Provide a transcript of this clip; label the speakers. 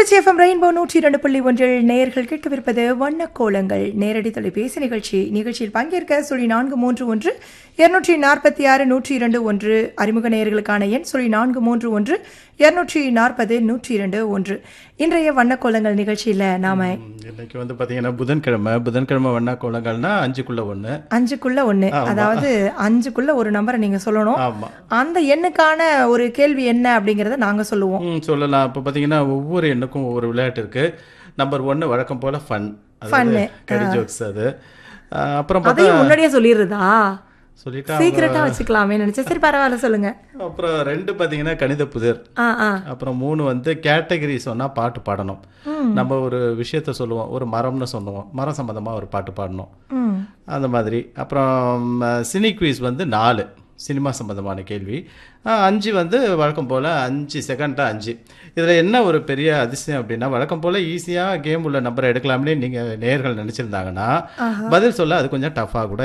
Speaker 1: Trichy FM rainbow நூற்றி இரண்டு புள்ளி ஒன்றில் நேயர்கள் கேட்கவிருப்பது வண்ணக்கோலங்கள் நேரடி தொலைபேசி நிகழ்ச்சி நிகழ்ச்சியில் பங்கேற்க சொல்லி நான்கு மூன்று ஒன்று இருநூற்றி நாற்பத்தி ஆறு நூற்றி இரண்டு ஒன்று அறிமுக நேயர்களுக்கான எண் சொல்லி நான்கு மூன்று ஒன்று இருநூற்றி நாற்பது நூற்றி இரண்டு ஒன்று இன்றைய வண்ணக்கோலங்கள் நிகழ்ச்சியில நாம
Speaker 2: ம், இன்னைக்கு வந்து பாத்தீங்கன்னா புதன்கிழமை புதன்கிழமை வண்ணா கோலங்கள்னா அஞ்சுக்குள்ள ஒண்ணு
Speaker 1: அஞ்சுக்குள்ள ஒண்ணு அதாவது அஞ்சுக்குள்ள ஒரு நம்பரை நீங்க சொல்லணும்
Speaker 2: ஆமா
Speaker 1: அந்த எண்ணுக்கான ஒரு கேள்வி என்ன அப்படிங்கறத நாங்க சொல்லுவோம்
Speaker 2: ம் சொல்லலாம் இப்போ பார்த்தீங்கன்னா ஒவ்வொரு எண்ணுக்கும் ஒவ்வொரு விளையாட்டு இருக்கு நம்பர் ஒன்று வழக்கம் போல ஃபன்
Speaker 1: Fun.
Speaker 2: கடி ஜோக்ஸ் அது அஹ், அப்புறம் பார்த்தா
Speaker 1: அதையும் முன்னாடியே சொல்லிடுறதா
Speaker 2: சொல்லிட்டா
Speaker 1: சீக்கிரட்டா வச்சுக்கலாமே நினைச்சேன் சரி பரவாயில்ல சொல்லுங்க
Speaker 2: அப்புறம் ரெண்டு பார்த்தீங்கன்னா கணித புதிர்
Speaker 1: ஆ ஆ
Speaker 2: அப்புறம் மூணு வந்து கேட்டகரி சொன்னா பாட்டு பாடணும் நம்ம ஒரு விஷயத்த சொல்லுவோம் ஒரு மரம்னு சொல்லுவோம் மரம் சம்பந்தமா ஒரு பாட்டு பாடணும்
Speaker 1: ம்
Speaker 2: அந்த மாதிரி அப்புறம் சினி குவிஸ் வந்து நாலு சினிமா சம்பந்தமான கேள்வி அஹ், அஞ்சு வந்து வழக்கம் போல் அஞ்சு செகண்டாக அஞ்சு இதில் என்ன ஒரு பெரிய அதிசயம் அப்படின்னா வழக்கம் போல் ஈஸியாக கேம் உள்ள நம்பரை எடுக்கலாம்னே நீங்கள் நேர்கள் நினச்சிருந்தாங்கன்னா பதில் சொல்ல அது கொஞ்சம் டஃப்பாக கூட